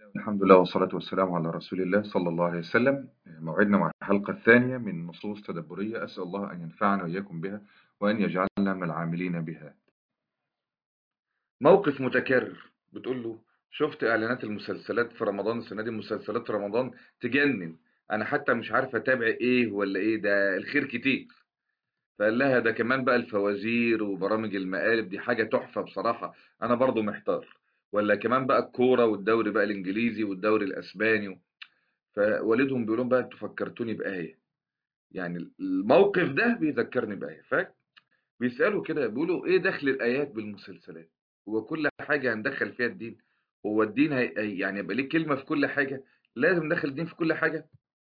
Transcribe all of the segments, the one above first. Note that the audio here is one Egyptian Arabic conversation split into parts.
الحمد لله والصلاة والسلام على رسول الله صلى الله عليه وسلم موعدنا مع الحلقة الثانية من نصوص تدبرية أسأل الله أن ينفعنا وإياكم بها وأن يجعلنا من العاملين بها موقف متكرر بتقول له شفت إعلانات المسلسلات في رمضان السنة دي مسلسلات رمضان تجنن أنا حتى مش عارف أتابع إيه ولا إيه ده الخير كتير فقال لها ده كمان بقى الفوازير وبرامج المقالب دي حاجة تحفة بصراحة أنا برضو محتار ولا كمان بقى الكورة والدوري بقى الإنجليزي والدوري الأسباني فوالدهم بيقولون بقى انتوا فكرتوني بآية يعني الموقف ده بيذكرني بآية فاك بيسألوا كده بيقولوا إيه دخل الآيات بالمسلسلات هو كل حاجة هندخل فيها الدين هو الدين هي يعني يبقى ليه كلمة في كل حاجة لازم ندخل الدين في كل حاجة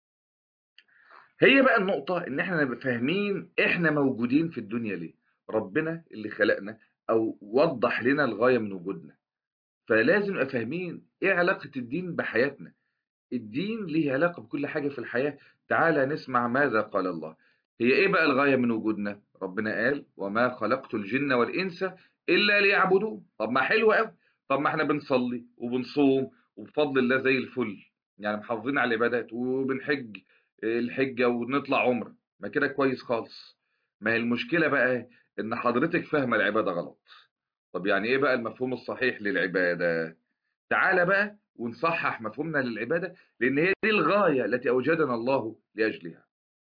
هي بقى النقطة إن إحنا نبقى فاهمين إحنا موجودين في الدنيا ليه ربنا اللي خلقنا أو وضح لنا الغاية من وجودنا فلازم نبقى فاهمين إيه علاقة الدين بحياتنا الدين ليه علاقة بكل حاجة في الحياة تعالى نسمع ماذا قال الله هي إيه بقى الغاية من وجودنا ربنا قال وما خلقت الجن والإنس إلا ليعبدون طب ما حلو قوي طب ما احنا بنصلي وبنصوم وبفضل الله زي الفل يعني محافظين على العبادات وبنحج الحجة ونطلع عمرة ما كده كويس خالص ما هي المشكلة بقى إن حضرتك فاهمة العبادة غلط طب يعني إيه بقى المفهوم الصحيح للعبادة تعالى بقى ونصحح مفهومنا للعبادة لأن هي دي الغاية التي أوجدنا الله لأجلها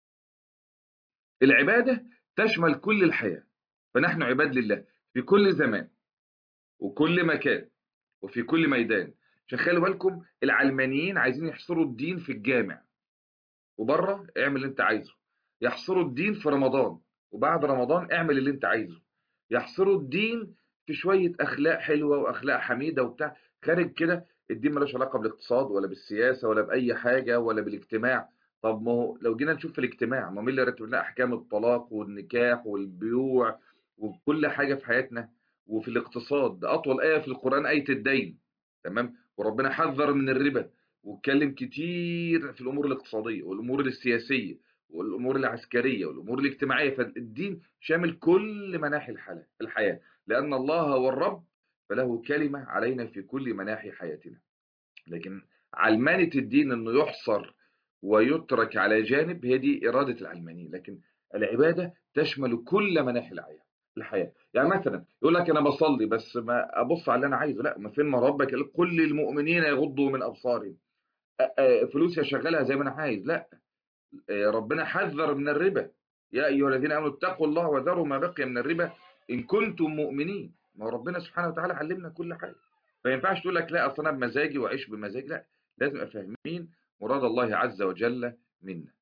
العبادة تشمل كل الحياة فنحن عباد لله في كل زمان وكل مكان وفي كل ميدان عشان خلوا بالكم العلمانيين عايزين يحصروا الدين في الجامع وبره اعمل اللي انت عايزه يحصروا الدين في رمضان وبعد رمضان اعمل اللي انت عايزه يحصروا الدين في شوية أخلاق حلوة وأخلاق حميدة وبتاع خارج كده الدين ملوش علاقة بالاقتصاد ولا بالسياسة ولا بأي حاجة ولا بالاجتماع طب ما هو لو جينا نشوف في الاجتماع ما مين اللي رتب لنا أحكام الطلاق والنكاح والبيوع وكل حاجة في حياتنا وفي الاقتصاد ده أطول آية في القرآن آية الدين تمام وربنا حذر من الربا واتكلم كتير في الأمور الاقتصادية والأمور السياسية والأمور العسكرية والأمور الاجتماعية فالدين شامل كل مناحي الحياة لأن الله هو الرب فله كلمة علينا في كل مناحي حياتنا لكن علمانة الدين أنه يحصر ويترك على جانب هي دي إرادة العلمانيين لكن العبادة تشمل كل مناحي الحياة يعني مثلا يقول لك أنا بصلي بس ما أبص على اللي أنا عايزه لا ما فين ما ربك كل المؤمنين يغضوا من أبصارهم فلوسي أشغلها زي ما أنا عايز لا ربنا حذر من الربا يا أيها الذين آمنوا اتقوا الله وذروا ما بقي من الربا إن كنتم مؤمنين ما هو ربنا سبحانه وتعالى علمنا كل حاجة ما ينفعش تقول لك لا أصل أنا بمزاجي وأعيش بمزاجي لا لازم نبقى فاهمين مراد الله عز وجل منا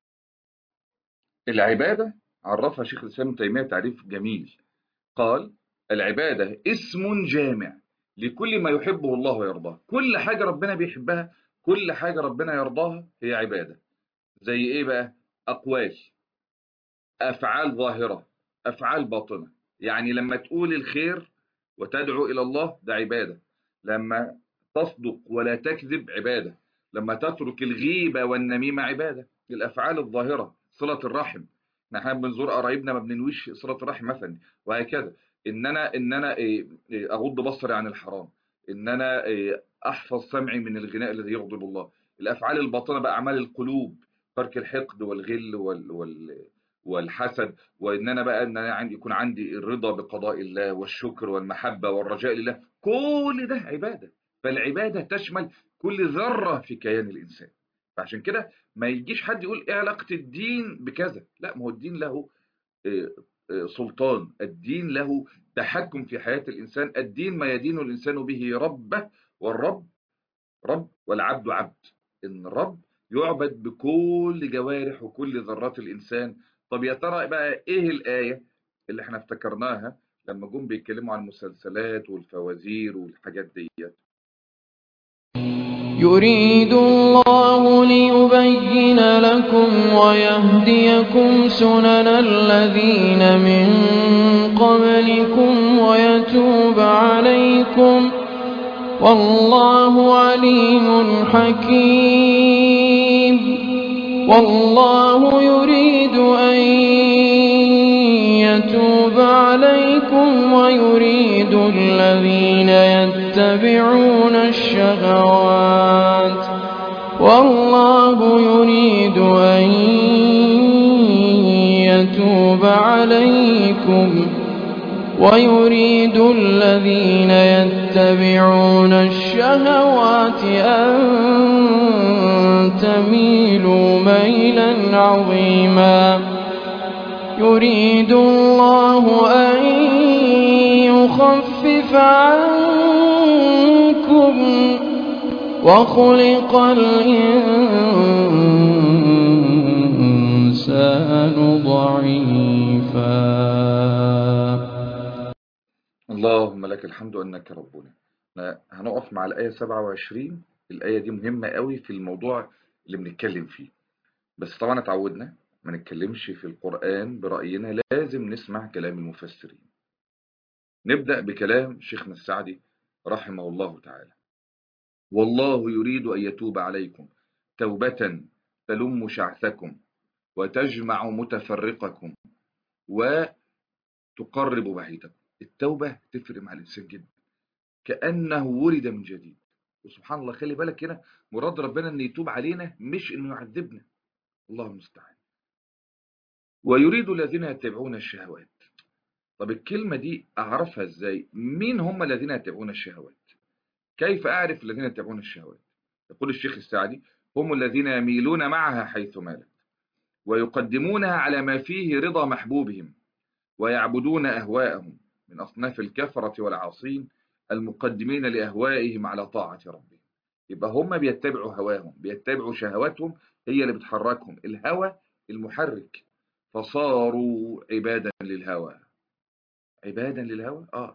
العبادة عرفها شيخ الإسلام ابن تيمية تعريف جميل قال العبادة اسم جامع لكل ما يحبه الله ويرضاه كل حاجة ربنا بيحبها كل حاجة ربنا يرضاها هي عبادة زي إيه بقى أقوال أفعال ظاهرة أفعال باطنة يعني لما تقول الخير وتدعو إلى الله ده عبادة لما تصدق ولا تكذب عبادة لما تترك الغيبة والنميمة عبادة الأفعال الظاهرة صلة الرحم نحن بنزور قرايبنا ما بننويش صلة الرحم مثلا وهكذا إن أنا إن أنا أغض بصري عن الحرام إن أنا أحفظ سمعي من الغناء الذي يغضب الله الأفعال الباطنة بقى أعمال القلوب ترك الحقد والغل وال, وال والحسد وان انا بقى ان انا عندي يكون عندي الرضا بقضاء الله والشكر والمحبه والرجاء لله كل ده عباده فالعباده تشمل كل ذره في كيان الانسان فعشان كده ما يجيش حد يقول ايه علاقه الدين بكذا لا ما هو الدين له سلطان الدين له تحكم في حياه الانسان الدين ما يدين الانسان به ربه والرب رب والعبد عبد ان الرب يعبد بكل جوارح وكل ذرات الانسان طب يا ترى بقى ايه الآية اللي احنا افتكرناها لما جم بيتكلموا عن المسلسلات والفوازير والحاجات ديت يريد الله ليبين لكم ويهديكم سنن الذين من قبلكم ويتوب عليكم والله عليم حكيم والله يريد أن يتوب عليكم ويريد الذين يتبعون الشهوات الشهوات والله يريد أن يتوب عليكم ويريد الذين يتبعون الشهوات أن تميلوا ميلا عظيما يريد الله أن يخفف عنكم وخلق الإنسان ضعيفا اللهم لك الحمد أنك ربنا لا، هنقف مع الآية 27 الآية دي مهمة قوي في الموضوع اللي بنتكلم فيه بس طبعا اتعودنا ما نتكلمش في القرآن برأينا لازم نسمع كلام المفسرين نبدأ بكلام شيخنا السعدي رحمه الله تعالى والله يريد أن يتوب عليكم توبة تلم شعثكم وتجمع متفرقكم وتقرب بعيدكم التوبة تفرق مع الإنسان جدا كأنه ولد من جديد وسبحان الله خلي بالك هنا مراد ربنا أن يتوب علينا مش أنه يعذبنا الله المستعان ويريد الذين يتبعون الشهوات طب الكلمة دي أعرفها إزاي مين هم الذين يتبعون الشهوات كيف أعرف الذين يتبعون الشهوات يقول الشيخ السعدي هم الذين يميلون معها حيث مالت ويقدمونها على ما فيه رضا محبوبهم ويعبدون أهواءهم من أصناف الكفرة والعاصين المقدمين لأهوائهم على طاعة ربهم يبقى هم بيتبعوا هواهم بيتبعوا شهواتهم هي اللي بتحركهم الهوى المحرك فصاروا عبادا للهوى عبادا للهوى اه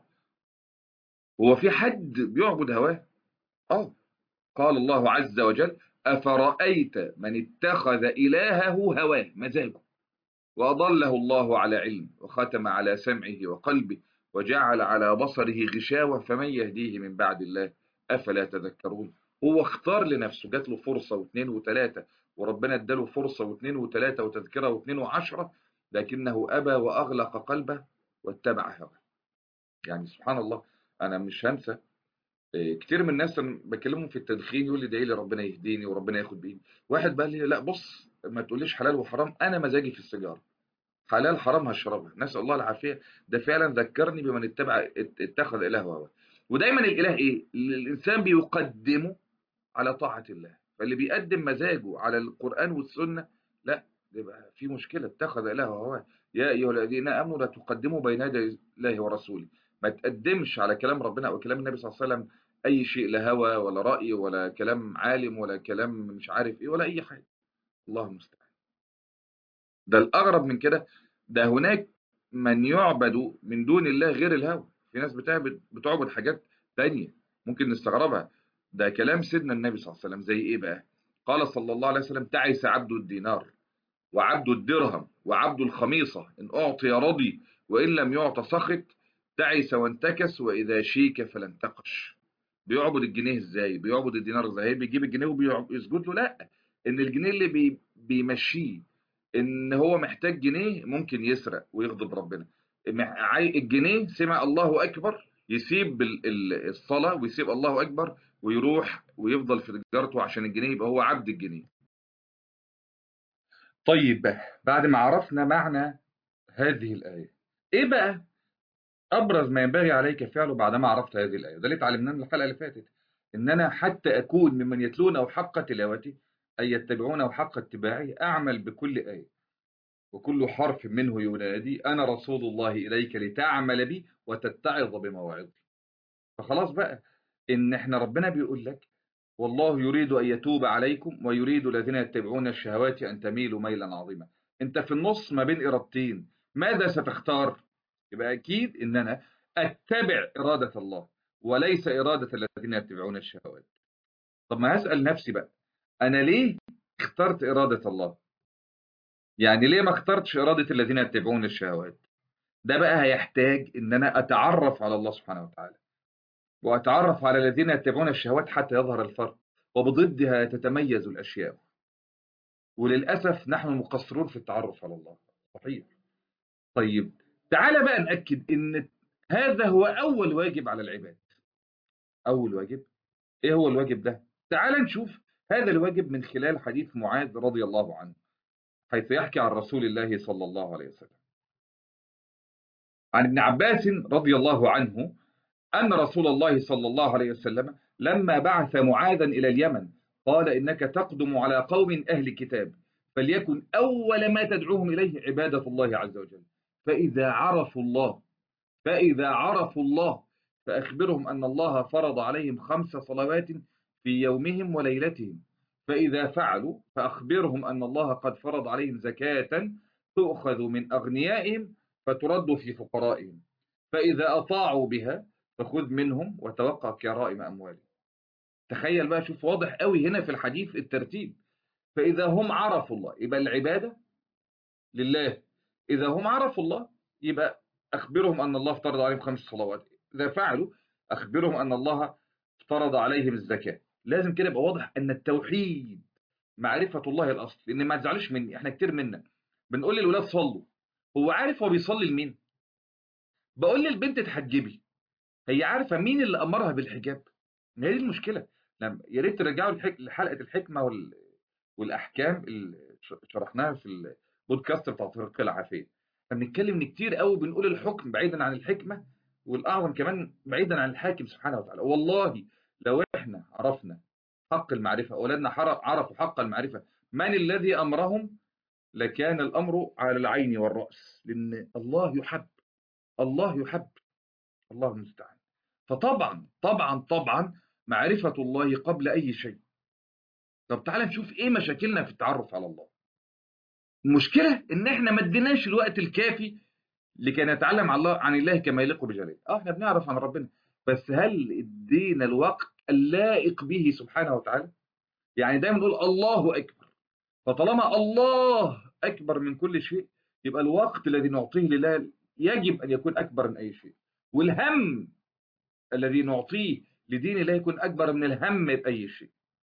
هو في حد بيعبد هواه اه قال الله عز وجل أفرأيت من اتخذ إلهه هواه مزاجه وأضله الله على علم وختم على سمعه وقلبه وجعل على بصره غشاوة فمن يهديه من بعد الله أفلا تذكرون هو اختار لنفسه جات له فرصة واثنين وثلاثة وربنا اداله فرصة واثنين وثلاثة وتذكرة واثنين وعشرة لكنه أبى وأغلق قلبه واتبع هواه يعني سبحان الله أنا مش هنسى كتير من الناس لما بكلمهم في التدخين يقول لي ادعي لي ربنا يهديني وربنا ياخد بايدي واحد بقى لي لا بص ما تقوليش حلال وحرام انا مزاجي في السيجاره حلال حرام هشربها نسال الله العافيه ده فعلا ذكرني بمن اتبع اتخذ اله هواه ودايما الاله ايه الانسان بيقدمه على طاعه الله فاللي بيقدم مزاجه على القران والسنه لا يبقى في مشكله اتخذ اله هواه يا ايها الذين امنوا لا تقدموا بين يدي الله ورسوله ما تقدمش على كلام ربنا او كلام النبي صلى الله عليه وسلم اي شيء لا هوى ولا راي ولا كلام عالم ولا كلام مش عارف ايه ولا اي حاجه الله المستعان ده الاغرب من كده ده هناك من يعبد من دون الله غير الهوى في ناس بتعبد بتعبد حاجات تانية ممكن نستغربها ده كلام سيدنا النبي صلى الله عليه وسلم زي ايه بقى قال صلى الله عليه وسلم تعس عبد الدينار وعبد الدرهم وعبد الخميصة إن أعطي رضي وإن لم يعط سخط تعس وانتكس وإذا شيك فلانتقش بيعبد الجنيه ازاي بيعبد الدينار ازاي بيجيب الجنيه وبيسجد له لا ان الجنيه اللي بي بيمشيه ان هو محتاج جنيه ممكن يسرق ويغضب ربنا الجنيه سمع الله اكبر يسيب الصلاه ويسيب الله اكبر ويروح ويفضل في تجارته عشان الجنيه يبقى هو عبد الجنيه طيب بعد ما عرفنا معنى هذه الايه ايه بقى ابرز ما ينبغي عليك فعله بعدما عرفت هذه الايه ده اللي اتعلمناه من الحلقه اللي فاتت ان انا حتى اكون ممن يتلونه حق تلاوته اي يتبعونه حق اتباعه اعمل بكل ايه وكل حرف منه ينادي انا رسول الله اليك لتعمل بي وتتعظ بمواعظي فخلاص بقى ان احنا ربنا بيقول لك والله يريد ان يتوب عليكم ويريد الذين يتبعون الشهوات ان تميلوا ميلا عظيما انت في النص ما بين ارادتين ماذا ستختار يبقى أكيد إن أنا أتبع إرادة الله وليس إرادة الذين يتبعون الشهوات طب ما هسأل نفسي بقى أنا ليه اخترت إرادة الله يعني ليه ما اخترتش إرادة الذين يتبعون الشهوات ده بقى هيحتاج إن أنا أتعرف على الله سبحانه وتعالى وأتعرف على الذين يتبعون الشهوات حتى يظهر الفرق وبضدها تتميز الأشياء وللأسف نحن مقصرون في التعرف على الله صحيح طيب تعال بقى نأكد إن هذا هو أول واجب على العباد أول واجب إيه هو الواجب ده تعال نشوف هذا الواجب من خلال حديث معاذ رضي الله عنه حيث يحكي عن رسول الله صلى الله عليه وسلم عن ابن عباس رضي الله عنه أن رسول الله صلى الله عليه وسلم لما بعث معاذا إلى اليمن قال إنك تقدم على قوم أهل كتاب فليكن أول ما تدعوهم إليه عبادة الله عز وجل فإذا عرفوا الله فإذا عرفوا الله فأخبرهم أن الله فرض عليهم خمس صلوات في يومهم وليلتهم فإذا فعلوا فأخبرهم أن الله قد فرض عليهم زكاة تؤخذ من أغنيائهم فترد في فقرائهم فإذا أطاعوا بها فخذ منهم وتوقع كرائم أموالهم تخيل بقى شوف واضح قوي هنا في الحديث الترتيب فإذا هم عرفوا الله يبقى العبادة لله إذا هم عرفوا الله يبقى أخبرهم أن الله افترض عليهم خمس صلوات إذا فعلوا أخبرهم أن الله افترض عليهم الزكاة لازم كده يبقى واضح أن التوحيد معرفة الله الأصل لأن ما تزعلوش مني إحنا كتير منا بنقول للولاد صلوا هو عارف هو بيصلي لمين بقول للبنت تحجبي هي عارفة مين اللي أمرها بالحجاب ما هي دي المشكلة لما يا ريت ترجعوا لحك- لحلقة الحكمة وال... والأحكام اللي ش- شرحناها في البودكاست بتاع طريق العافية فبنتكلم إن كتير قوي بنقول الحكم بعيدا عن الحكمة والأعظم كمان بعيدا عن الحاكم سبحانه وتعالى والله لو إحنا عرفنا حق المعرفة أولادنا حر- عرفوا حق المعرفة من الذي أمرهم لكان الأمر على العين والرأس لأن الله يحب الله يحب الله المستعان فطبعا طبعا طبعا معرفة الله قبل أي شيء طب تعالى نشوف إيه مشاكلنا في التعرف على الله المشكلة إن إحنا ما اديناش الوقت الكافي لكي نتعلم عن الله عن الله كما يليق بجلاله اه احنا بنعرف عن ربنا بس هل ادينا الوقت اللائق به سبحانه وتعالى يعني دايما نقول الله اكبر فطالما الله اكبر من كل شيء يبقى الوقت الذي نعطيه لله يجب ان يكون اكبر من اي شيء والهم الذي نعطيه لدين الله يكون اكبر من الهم باي شيء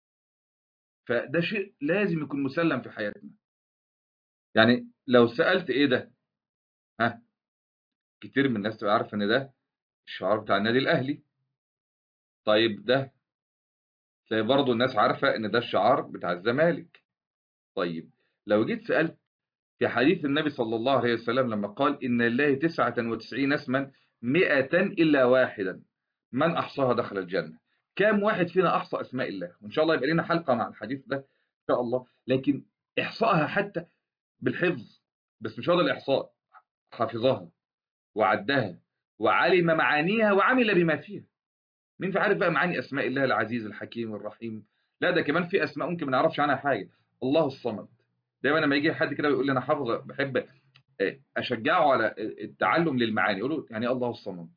فده شيء لازم يكون مسلم في حياتنا يعني لو سالت ايه ده ها كتير من الناس تبقى عارفه ان ده الشعار بتاع النادي الاهلي طيب ده تلاقي برضه الناس عارفه ان ده الشعار بتاع الزمالك طيب لو جيت سالت في حديث النبي صلى الله عليه وسلم لما قال ان لله تسعة وتسعين اسما مئة الا واحدا من احصاها دخل الجنه كام واحد فينا احصى اسماء الله وان شاء الله يبقى لنا حلقه مع الحديث ده ان شاء الله لكن احصائها حتى بالحفظ بس مش هذا الاحصاء حفظها وعدها وعلم معانيها وعمل بما فيها مين في عارف بقى معاني اسماء الله العزيز الحكيم الرحيم لا ده كمان في اسماء ممكن ما نعرفش عنها حاجه الله الصمد دايما لما يجي حد كده ويقول لي انا حافظ بحب اشجعه على التعلم للمعاني يقول له يعني إيه الله الصمد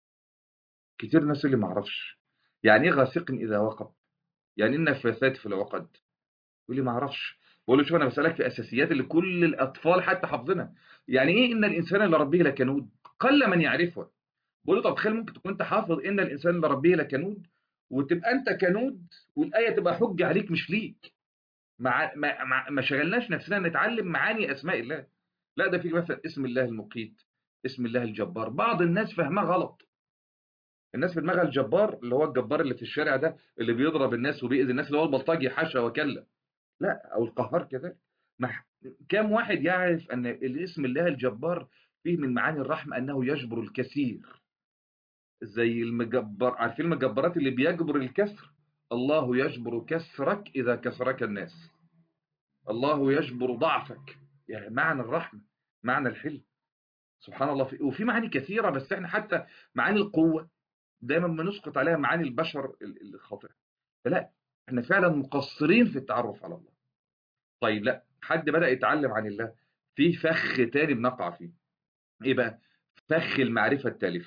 كتير ناس اللي ما اعرفش يعني ايه غاسق اذا وقب يعني ايه النفاثات في العقد يقول لي ما اعرفش بقول له شوف انا بسالك في اساسيات اللي كل الاطفال حتى حافظينها يعني ايه ان الانسان اللي ربه لكنود قل من يعرفها بقول له طب تخيل ممكن تكون انت حافظ ان الانسان اللي ربه لكنود وتبقى انت كنود والايه تبقى حجه عليك مش ليك مع ما, ما, ما شغلناش نفسنا نتعلم معاني اسماء الله لا ده في مثلا اسم الله المقيت اسم الله الجبار بعض الناس فهمها غلط الناس في دماغها الجبار اللي هو الجبار اللي في الشارع ده اللي بيضرب الناس وبيأذي الناس اللي هو البلطجي حاشا وكلا لا او القهار كذلك كم واحد يعرف ان الاسم الله الجبار فيه من معاني الرحمه انه يجبر الكثير زي المجبر عارفين المجبرات اللي بيجبر الكسر الله يجبر كسرك اذا كسرك الناس الله يجبر ضعفك يعني معنى الرحمه معنى الحلم سبحان الله في وفي معاني كثيره بس احنا حتى معاني القوه دايما بنسقط عليها معاني البشر الخاطئه فلا احنا فعلا مقصرين في التعرف على الله طيب لا حد بدأ يتعلم عن الله في فخ تاني بنقع فيه ايه بقى فخ المعرفة التالفة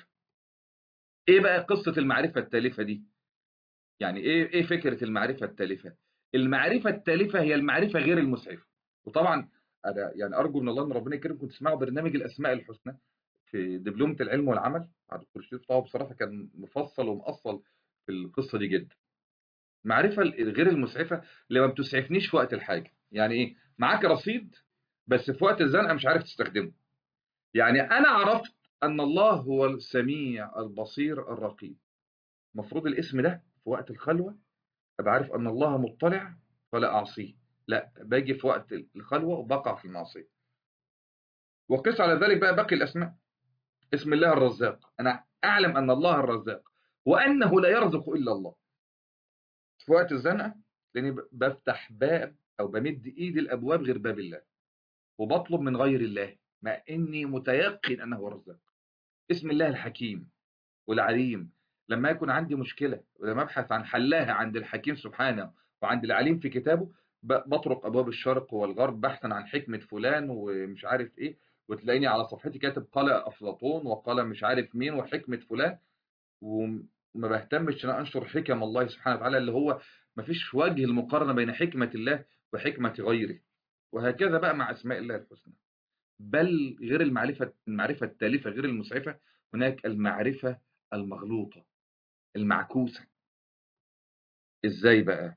ايه بقى قصة المعرفة التالفة دي يعني ايه ايه فكرة المعرفة التالفة المعرفة التالفة هي المعرفة غير المسعفة وطبعا انا يعني ارجو من الله ان ربنا يكرمكم تسمعوا برنامج الاسماء الحسنى في دبلومة العلم والعمل عبد الدكتور شريف طه بصراحة كان مفصل ومؤصل في القصة دي جدا المعرفة غير المسعفة اللي ما بتسعفنيش في وقت الحاجة يعني ايه معاك رصيد بس في وقت الزنقة مش عارف تستخدمه يعني انا عرفت ان الله هو السميع البصير الرقيب المفروض الاسم ده في وقت الخلوة ابقى عارف ان الله مطلع فلا اعصيه لا باجي في وقت الخلوه وبقع في المعصيه وقس على ذلك بقى باقي الاسماء اسم الله الرزاق انا اعلم ان الله الرزاق وانه لا يرزق الا الله في وقت الزنقه لاني بفتح باب او بمد ايدي الابواب غير باب الله وبطلب من غير الله مع اني متيقن انه هو الرزاق اسم الله الحكيم والعليم لما يكون عندي مشكله ولما ابحث عن حلها عند الحكيم سبحانه وعند العليم في كتابه بطرق ابواب الشرق والغرب بحثا عن حكمه فلان ومش عارف ايه وتلاقيني على صفحتي كاتب قال افلاطون وقال مش عارف مين وحكمه فلان وما بهتمش ان انشر حكم الله سبحانه وتعالى اللي هو ما فيش وجه المقارنه بين حكمه الله وحكمه غيره وهكذا بقى مع اسماء الله الحسنى بل غير المعرفه المعرفه التالفه غير المسعفه هناك المعرفه المغلوطه المعكوسه ازاي بقى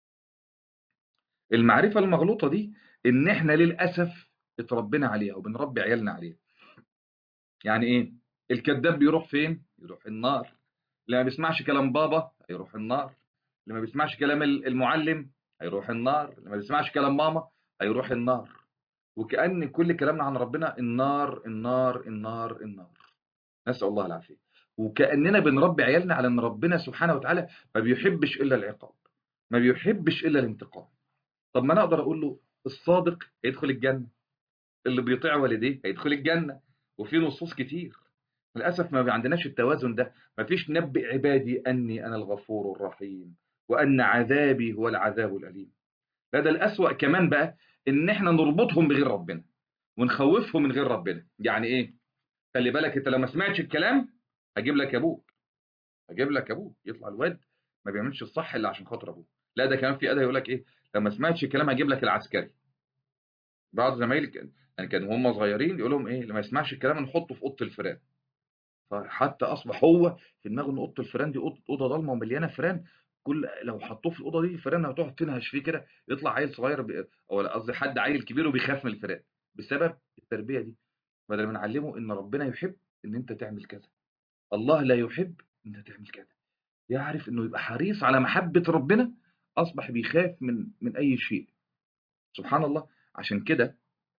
المعرفه المغلوطه دي ان احنا للاسف اتربينا عليها وبنربي عيالنا عليها يعني ايه الكذاب بيروح فين يروح النار اللي ما بيسمعش كلام بابا هيروح النار اللي ما بيسمعش كلام المعلم هيروح النار اللي ما بيسمعش كلام ماما هيروح النار وكأن كل كلامنا عن ربنا النار النار النار النار نسأل الله العافية وكأننا بنربي عيالنا على أن ربنا سبحانه وتعالى ما بيحبش إلا العقاب ما بيحبش إلا الانتقام طب ما أنا أقدر أقول له الصادق هيدخل الجنة اللي بيطيع والديه هيدخل الجنة وفي نصوص كتير للأسف ما عندناش التوازن ده ما فيش نبئ عبادي أني أنا الغفور الرحيم وأن عذابي هو العذاب الأليم لا ده الأسوأ كمان بقى إن إحنا نربطهم بغير ربنا ونخوفهم من غير ربنا يعني إيه خلي بالك أنت لو ما سمعتش الكلام هجيب لك أبوك هجيب لك أبوك يطلع الواد ما بيعملش الصح إلا عشان خاطر أبوه لا ده كمان في أداة يقول لك إيه لو ما سمعتش الكلام هجيب لك العسكري بعض زمايلي كان يعني كانوا هم صغيرين يقول لهم ايه اللي ما يسمعش الكلام نحطه في اوضه الفيران فحتى اصبح هو في دماغه ان اوضه الفيران دي اوضه ضلمه ومليانه فيران كل لو حطوه في الاوضه دي الفيران هتقعد تنهش فيه كده يطلع عيل صغير ب... او قصدي حد عيل كبير وبيخاف من الفيران بسبب التربيه دي بدل ما نعلمه ان ربنا يحب ان انت تعمل كذا الله لا يحب ان انت تعمل كذا يعرف انه يبقى حريص على محبه ربنا اصبح بيخاف من من اي شيء سبحان الله عشان كده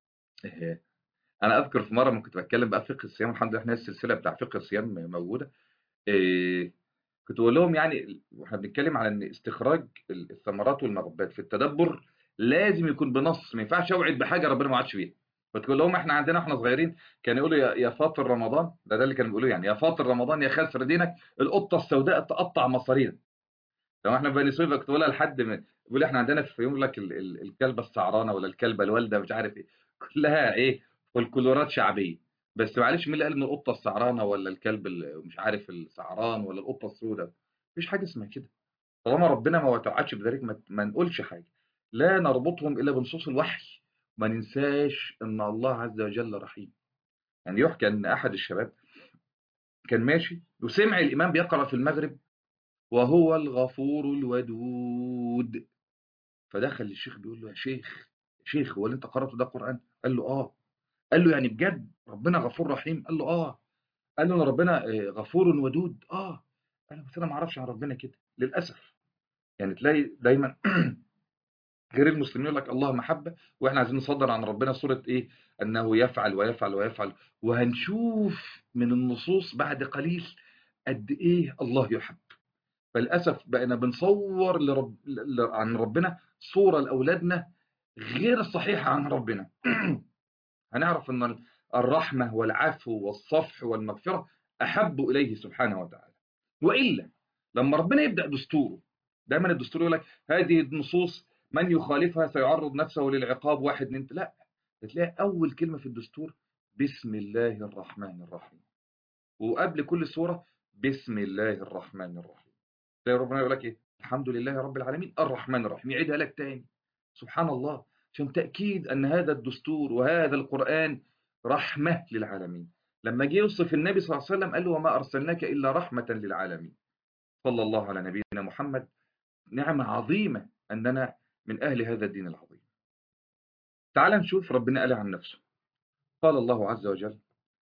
انا اذكر في مره ما كنت بتكلم بقى فقه الصيام الحمد لله احنا السلسله بتاع فقه الصيام موجوده إيه كنت بقول لهم يعني واحنا بنتكلم على ان استخراج الثمرات والمغبات في التدبر لازم يكون بنص ما ينفعش اوعد بحاجه ربنا ما وعدش بيها فتقول لهم احنا عندنا احنا صغيرين كانوا يقولوا يا, يا فاطر رمضان ده ده اللي كانوا بيقولوا يعني يا فاطر رمضان يا خاسر دينك القطه السوداء تقطع مصارينا لو احنا في بني سويف كنت بقولها لحد بيقول احنا عندنا في يوم لك الكلبه السعرانه ولا الكلبه الوالده مش عارف ايه كلها ايه فولكلورات شعبيه بس معلش مين اللي قال ان القطه السعرانه ولا الكلب مش عارف السعران ولا القطه السوداء مفيش حاجه اسمها كده طالما ربنا ما وتوعدش بذلك ما, ما نقولش حاجه لا نربطهم الا بنصوص الوحي ما ننساش ان الله عز وجل رحيم يعني يحكى ان احد الشباب كان ماشي وسمع الامام بيقرا في المغرب وهو الغفور الودود فدخل الشيخ بيقول له يا شيخ شيخ هو اللي انت قراته ده قران قال له اه قال له يعني بجد ربنا غفور رحيم قال له اه قال له ان ربنا غفور ودود اه قال له بس انا ما اعرفش عن ربنا كده للاسف يعني تلاقي دايما غير المسلمين يقول لك الله محبه واحنا عايزين نصدر عن ربنا صوره ايه انه يفعل ويفعل ويفعل وهنشوف من النصوص بعد قليل قد ايه الله يحب فللاسف بقينا بنصور لرب... عن ربنا صوره لاولادنا غير صحيحه عن ربنا هنعرف ان الرحمه والعفو والصفح والمغفره احب اليه سبحانه وتعالى والا لما ربنا يبدا دستوره دايما الدستور يقول لك هذه النصوص من يخالفها سيعرض نفسه للعقاب واحد من لا بتلاقي اول كلمه في الدستور بسم الله الرحمن الرحيم وقبل كل سوره بسم الله الرحمن الرحيم تلاقي ربنا يقول لك ايه الحمد لله رب العالمين الرحمن الرحيم يعيدها لك تاني سبحان الله عشان تاكيد ان هذا الدستور وهذا القران رحمه للعالمين لما جه يوصف النبي صلى الله عليه وسلم قال له وما ارسلناك الا رحمه للعالمين صلى الله على نبينا محمد نعمه عظيمه اننا من اهل هذا الدين العظيم تعال نشوف ربنا قال عن نفسه قال الله عز وجل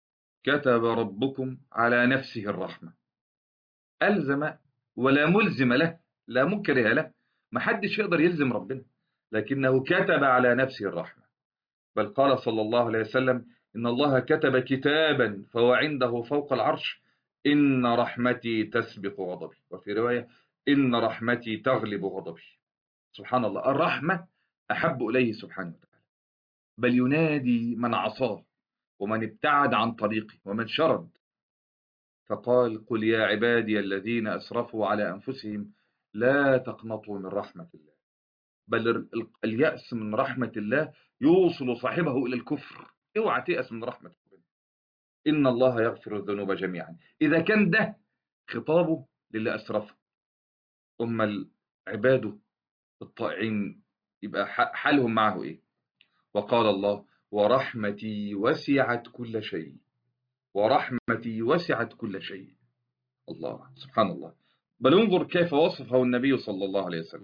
كتب ربكم على نفسه الرحمه الزم ولا ملزم له لا مكره له محدش يقدر يلزم ربنا لكنه كتب على نفسه الرحمة بل قال صلى الله عليه وسلم إن الله كتب كتابا فهو عنده فوق العرش إن رحمتي تسبق غضبي وفي رواية إن رحمتي تغلب غضبي سبحان الله الرحمة أحب إليه سبحانه وتعالى بل ينادي من عصاه ومن ابتعد عن طريقه ومن شرد فقال قل يا عبادي الذين أسرفوا على أنفسهم لا تقنطوا من رحمة الله بل اليأس من رحمة الله يوصل صاحبه إلى الكفر اوعى تيأس من رحمة ربنا إن الله يغفر الذنوب جميعا إذا كان ده خطابه للي أسرفه أما عباده الطائعين يبقى حالهم معه إيه وقال الله ورحمتي وسعت كل شيء ورحمتي وسعت كل شيء الله سبحان الله بل انظر كيف وصفه النبي صلى الله عليه وسلم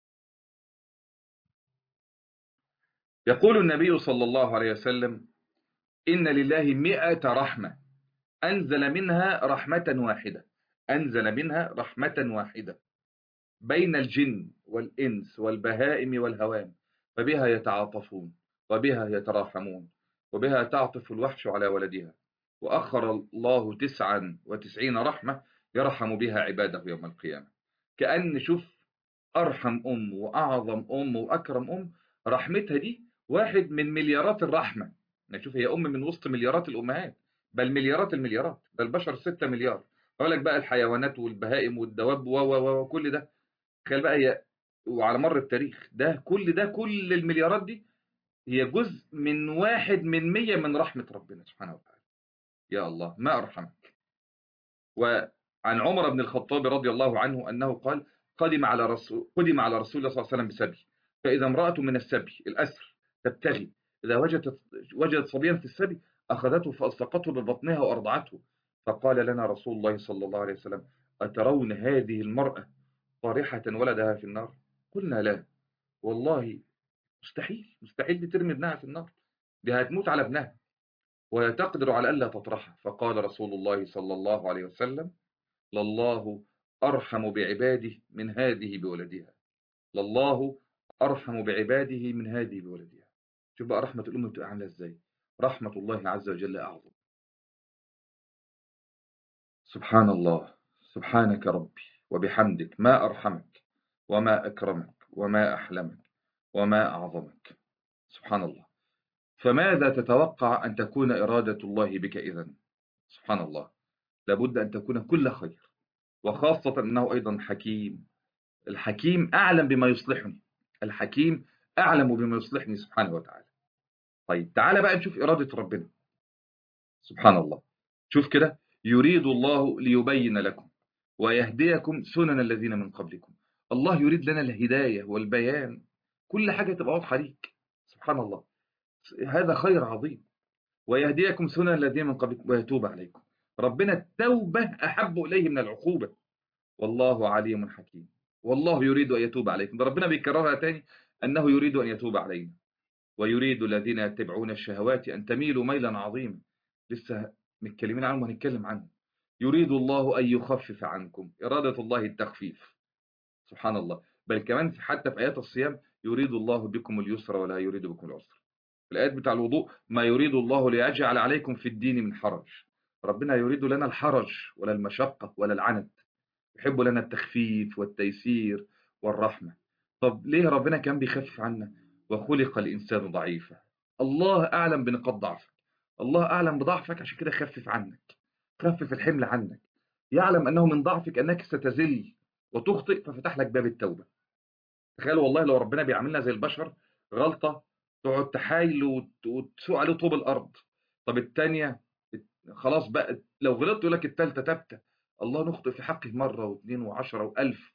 يقول النبي صلى الله عليه وسلم إن لله مئة رحمة أنزل منها رحمة واحدة أنزل منها رحمة واحدة بين الجن والإنس والبهائم والهوام فبها يتعاطفون وبها يتراحمون وبها تعطف الوحش على ولدها وأخر الله تسعا وتسعين رحمة يرحم بها عباده يوم القيامة كأن شوف أرحم أم وأعظم أم وأكرم أم رحمتها دي واحد من مليارات الرحمة نشوف هي أم من وسط مليارات الأمهات بل مليارات المليارات ده البشر ستة مليار أقول لك بقى الحيوانات والبهائم والدواب و و وكل ده تخيل بقى هي وعلى مر التاريخ ده كل ده كل المليارات دي هي جزء من واحد من مية من رحمة ربنا سبحانه وتعالى يا الله ما أرحمك وعن عمر بن الخطاب رضي الله عنه أنه قال قدم على رسول قدم على رسول الله صلى الله عليه وسلم بسبي فإذا امرأة من السبي الأسر تبتغي إذا وجدت وجدت صبيا في السبي أخذته فأصدقته ببطنها وأرضعته فقال لنا رسول الله صلى الله عليه وسلم أترون هذه المرأة طارحة ولدها في النار قلنا لا والله مستحيل مستحيل دي ترمي ابنها في النار دي هتموت على ابنها وتقدر على ألا تطرحها فقال رسول الله صلى الله عليه وسلم لله أرحم بعباده من هذه بولدها لله أرحم بعباده من هذه بولدها شوف بقى رحمة الأم بتبقى عاملة إزاي رحمة الله عز وجل أعظم سبحان الله سبحانك ربي وبحمدك ما أرحمك وما أكرمك وما أحلمك وما أعظمك سبحان الله فماذا تتوقع أن تكون إرادة الله بك إذن سبحان الله لابد أن تكون كل خير وخاصة أنه أيضا حكيم الحكيم أعلم بما يصلحني الحكيم أعلم بما يصلحني سبحانه وتعالى طيب تعالى بقى نشوف إرادة ربنا سبحان الله شوف كده يريد الله ليبين لكم ويهديكم سنن الذين من قبلكم الله يريد لنا الهداية والبيان كل حاجة تبقى واضحة ليك سبحان الله هذا خير عظيم ويهديكم سنن الذين من قبلكم ويتوب عليكم ربنا التوبة أحب إليه من العقوبة والله عليم حكيم والله يريد أن يتوب عليكم ده ربنا بيكررها تاني أنه يريد أن يتوب علينا ويريد الذين يتبعون الشهوات أن تميلوا ميلا عظيما لسه متكلمين عنه وهنتكلم عنه يريد الله أن يخفف عنكم إرادة الله التخفيف سبحان الله بل كمان حتى في آيات الصيام يريد الله بكم اليسر ولا يريد بكم العسر في الآيات بتاع الوضوء ما يريد الله ليجعل عليكم في الدين من حرج ربنا يريد لنا الحرج ولا المشقة ولا العنت يحب لنا التخفيف والتيسير والرحمة طب ليه ربنا كان بيخفف عنا وخلق الإنسان ضعيفا الله أعلم بنقاط ضعفك الله أعلم بضعفك عشان كده خفف عنك خفف الحمل عنك يعلم أنه من ضعفك أنك ستزل وتخطئ ففتح لك باب التوبة تخيل والله لو ربنا بيعملنا زي البشر غلطة تقعد تحايل وتسوق عليه طوب الأرض طب الثانية خلاص بقى لو غلطت يقول لك الثالثة تبتة الله نخطئ في حقه مرة واثنين وعشرة وألف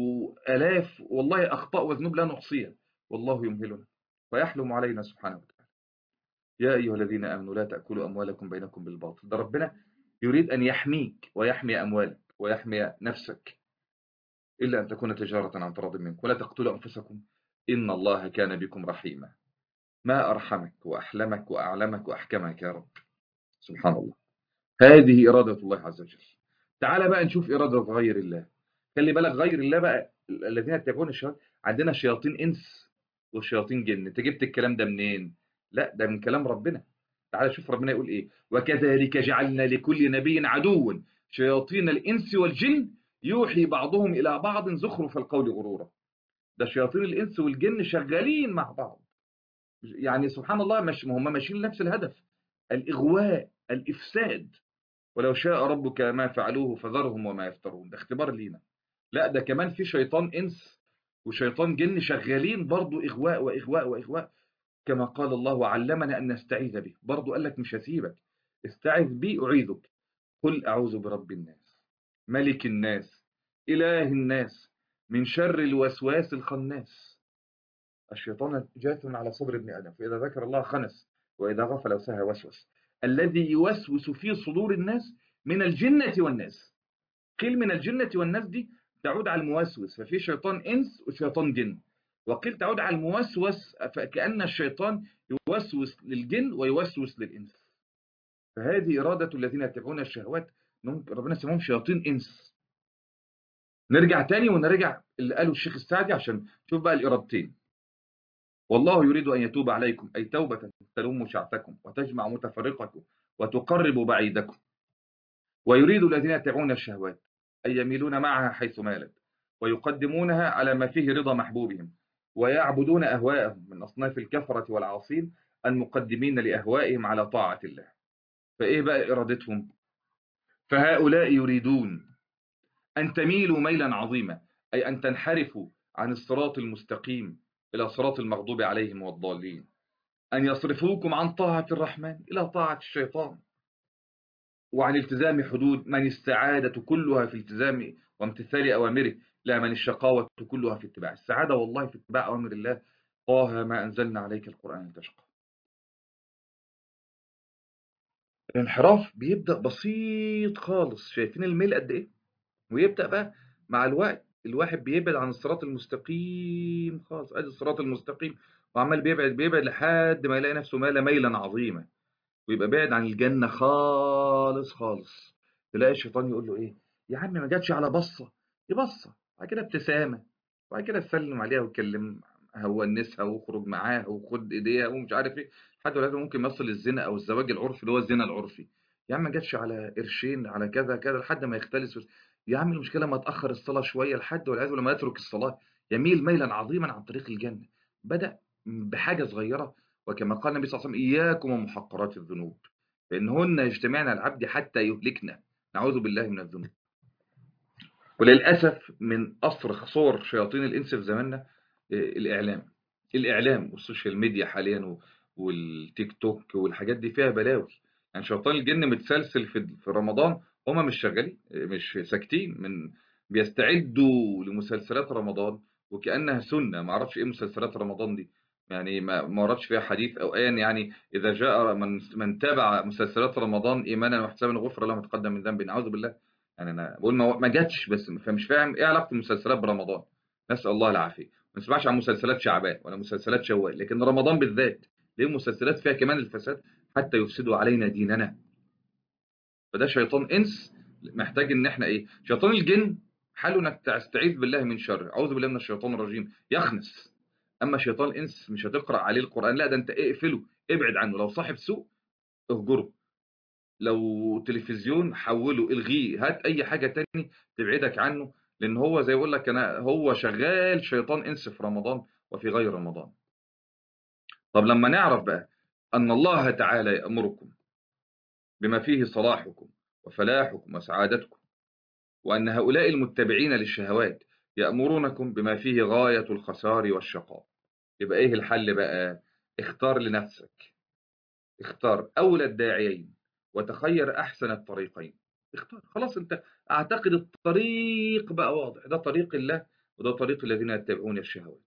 وآلاف والله أخطاء وذنوب لا نحصيها والله يمهلنا ويحلم علينا سبحانه وتعالى يا أيها الذين آمنوا لا تأكلوا أموالكم بينكم بالباطل ده ربنا يريد أن يحميك ويحمي أموالك ويحمي نفسك إلا أن تكون تجارة عن تراض منك ولا تقتلوا أنفسكم إن الله كان بكم رحيما ما أرحمك وأحلمك وأعلمك وأحكمك يا رب سبحان الله هذه إرادة الله عز وجل تعال بقى نشوف إرادة غير الله خلي بالك غير الله بقى الذين يتبعون الشهوات عندنا شياطين انس وشياطين جن انت جبت الكلام ده منين لا ده من كلام ربنا تعال شوف ربنا يقول ايه وكذلك جعلنا لكل نبي عدوا شياطين الانس والجن يوحي بعضهم الى بعض زخرف القول غرورا ده شياطين الانس والجن شغالين مع بعض يعني سبحان الله مش هم ماشيين لنفس الهدف الاغواء الافساد ولو شاء ربك ما فعلوه فذرهم وما يفترون ده اختبار لينا لا ده كمان في شيطان انس وشيطان جن شغالين برضو اغواء واغواء واغواء كما قال الله وعلمنا ان نستعيذ به برضو قال لك مش هسيبك استعذ بي اعيذك قل اعوذ برب الناس ملك الناس اله الناس من شر الوسواس الخناس الشيطان جاث على صدر ابن ادم فاذا ذكر الله خنس واذا غفل او سهى وسوس الذي يوسوس في صدور الناس من الجنة والناس قيل من الجنة والناس دي تعود على الموسوس ففي شيطان إنس وشيطان جن وقيل تعود على الموسوس فكأن الشيطان يوسوس للجن ويوسوس للإنس فهذه إرادة الذين يتبعون الشهوات ربنا سموهم شياطين إنس نرجع تاني ونرجع اللي قاله الشيخ السعدي عشان نشوف بقى الإرادتين والله يريد أن يتوب عليكم أي توبة تلوم شعثكم وتجمع متفرقكم وتقرب بعيدكم ويريد الذين يتبعون الشهوات أن يميلون معها حيث مالت ويقدمونها على ما فيه رضا محبوبهم ويعبدون أهواءهم من أصناف الكفرة والعاصين المقدمين لأهوائهم على طاعة الله فإيه بقى إرادتهم فهؤلاء يريدون أن تميلوا ميلا عظيما أي أن تنحرفوا عن الصراط المستقيم إلى صراط المغضوب عليهم والضالين أن يصرفوكم عن طاعة الرحمن إلى طاعة الشيطان وعن التزام حدود من السعادة كلها في التزام وامتثال أوامره لا من الشقاوة كلها في اتباع السعادة والله في اتباع أوامر الله طه ما أنزلنا عليك القرآن لتشقى الانحراف بيبدأ بسيط خالص شايفين الميل قد إيه ويبدأ بقى مع الوقت الواحد بيبعد عن الصراط المستقيم خالص ادي الصراط المستقيم وعمال بيبعد بيبعد لحد ما يلاقي نفسه مال ميلا عظيما ويبقى بعد عن الجنة خالص خالص تلاقي الشيطان يقول له ايه يا عم ما جاتش على بصة دي بصة بعد كده ابتسامة وبعد كده تسلم عليها وتكلم هونسها واخرج معاها وخد ايديها ومش عارف ايه لحد دلوقتي ممكن يصل للزنا او الزواج العرفي اللي هو الزنا العرفي يا عم ما جاتش على قرشين على كذا كذا لحد ما يختلس يا عم المشكلة ما تأخر الصلاة شوية لحد والعياذ لما يترك الصلاة يميل ميلا عظيما عن طريق الجنة بدأ بحاجة صغيرة وكما قال النبي صلى الله عليه وسلم إياكم ومحقرات الذنوب فإنهن يجتمعن العبد حتى يهلكنا نعوذ بالله من الذنوب وللأسف من أصرخ صور شياطين الإنس في زماننا الإعلام الإعلام والسوشيال ميديا حاليا والتيك توك والحاجات دي فيها بلاوي يعني شيطان الجن متسلسل في رمضان هما مش شغالين مش ساكتين من بيستعدوا لمسلسلات رمضان وكأنها سنة ما اعرفش ايه مسلسلات رمضان دي يعني ما ما وردش فيها حديث او ايا يعني اذا جاء من من تابع مسلسلات رمضان ايمانا واحتسابا غفر له ما تقدم من ذنب نعوذ بالله يعني انا بقول ما جاتش بس فمش فاهم ايه علاقه المسلسلات برمضان نسال الله العافيه ما نسمعش عن مسلسلات شعبان ولا مسلسلات شوال لكن رمضان بالذات ليه مسلسلات فيها كمان الفساد حتى يفسدوا علينا ديننا فده شيطان انس محتاج ان احنا ايه شيطان الجن حاله انك تستعيذ بالله من شر اعوذ بالله من الشيطان الرجيم يخنس اما شيطان الانس مش هتقرا عليه القران لا ده انت اقفله ابعد عنه لو صاحب سوء اهجره لو تلفزيون حوله الغيه هات اي حاجه تاني تبعدك عنه لان هو زي يقول لك انا هو شغال شيطان انس في رمضان وفي غير رمضان طب لما نعرف بقى ان الله تعالى يامركم بما فيه صلاحكم وفلاحكم وسعادتكم وأن هؤلاء المتبعين للشهوات يأمرونكم بما فيه غاية الخسار والشقاء يبقى إيه الحل بقى اختار لنفسك اختار أولى الداعيين وتخير أحسن الطريقين اختار خلاص انت اعتقد الطريق بقى واضح ده طريق الله وده طريق الذين يتبعون الشهوات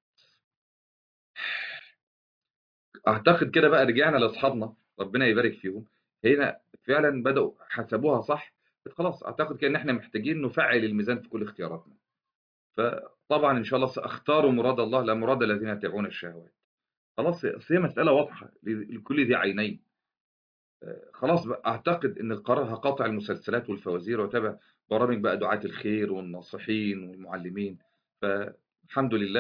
اعتقد كده بقى رجعنا لاصحابنا ربنا يبارك فيهم هنا فعلا بدأوا حسبوها صح خلاص اعتقد كده ان احنا محتاجين نفعل الميزان في كل اختياراتنا فطبعا ان شاء الله ساختار مراد الله لا مراد الذين يتبعون الشهوات خلاص هي مسألة واضحة لكل ذي عينين خلاص بقى اعتقد ان القرار هقاطع المسلسلات والفوازير واتابع برامج بقى دعاة الخير والناصحين والمعلمين فالحمد لله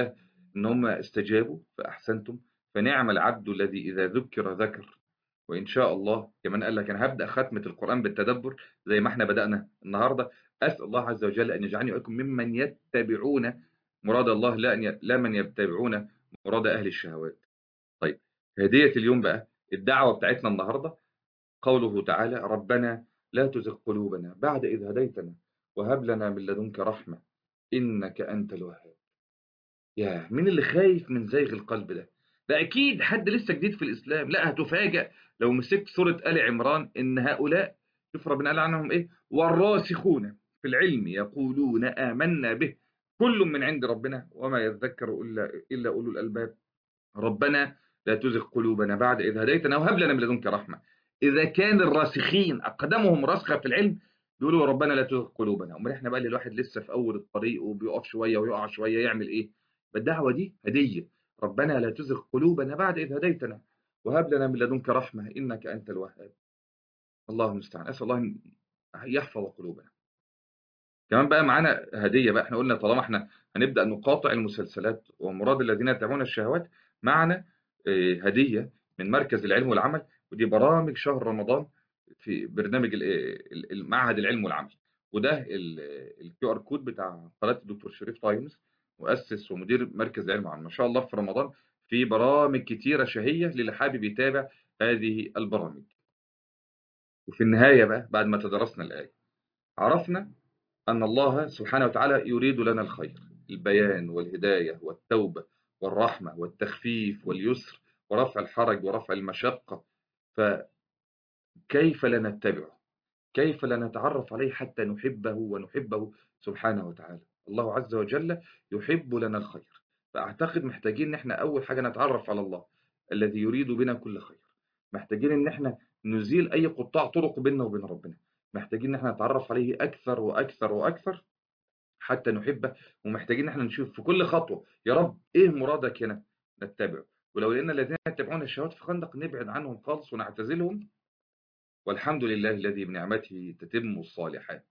إن هم استجابوا فأحسنتم فنعم العبد الذي إذا ذكر ذكر وإن شاء الله كمان قال لك أنا هبدأ ختمة القرآن بالتدبر زي ما احنا بدأنا النهاردة أسأل الله عز وجل أن يجعلني وإياكم ممن يتبعون مراد الله لا, أن ي... لا من يتبعون مراد أهل الشهوات طيب هدية اليوم بقى الدعوة بتاعتنا النهاردة قوله تعالى ربنا لا تزغ قلوبنا بعد إذ هديتنا وهب لنا من لدنك رحمة إنك أنت الوهاب يا مين اللي خايف من زيغ القلب ده ده أكيد حد لسه جديد في الإسلام لا هتفاجأ لو مسكت سورة آل عمران إن هؤلاء شوف ربنا قال عنهم إيه والراسخون في العلم يقولون آمنا به كل من عند ربنا وما يذكر إلا, إلا أولو الألباب ربنا لا تزغ قلوبنا بعد إذ هديتنا وهب لنا من لدنك رحمة إذا كان الراسخين أقدمهم راسخة في العلم بيقولوا ربنا لا تزغ قلوبنا أمال إحنا بقى اللي الواحد لسه في أول الطريق وبيقف شوية ويقع شوية يعمل إيه بالدعوة دي هدية ربنا لا تزغ قلوبنا بعد إذ هديتنا وهب لنا من لدنك رحمة إنك أنت الوهاب الله المستعان أسأل الله أن يحفظ قلوبنا كمان بقى معانا هدية بقى احنا قلنا طالما احنا هنبدأ نقاطع المسلسلات ومراد الذين يتبعون الشهوات معنا هدية من مركز العلم والعمل ودي برامج شهر رمضان في برنامج المعهد العلم والعمل وده الكيو ار كود بتاع قناه الدكتور شريف تايمز مؤسس ومدير مركز العلم والعمل ما شاء الله في رمضان في برامج كتيره شهيه للي حابب يتابع هذه البرامج وفي النهايه بقى بعد ما تدرسنا الايه عرفنا ان الله سبحانه وتعالى يريد لنا الخير البيان والهدايه والتوبه والرحمه والتخفيف واليسر ورفع الحرج ورفع المشقه فكيف لا نتبعه كيف لا نتعرف عليه حتى نحبه ونحبه سبحانه وتعالى الله عز وجل يحب لنا الخير فأعتقد محتاجين ان احنا أول حاجة نتعرف على الله الذي يريد بنا كل خير محتاجين ان احنا نزيل أي قطاع طرق بيننا وبين ربنا محتاجين ان احنا نتعرف عليه أكثر وأكثر وأكثر حتى نحبه ومحتاجين ان احنا نشوف في كل خطوة يا رب ايه مرادك هنا نتبعه ولو لقينا الذين يتبعون الشهوات في خندق نبعد عنهم خالص ونعتزلهم والحمد لله الذي بنعمته تتم الصالحات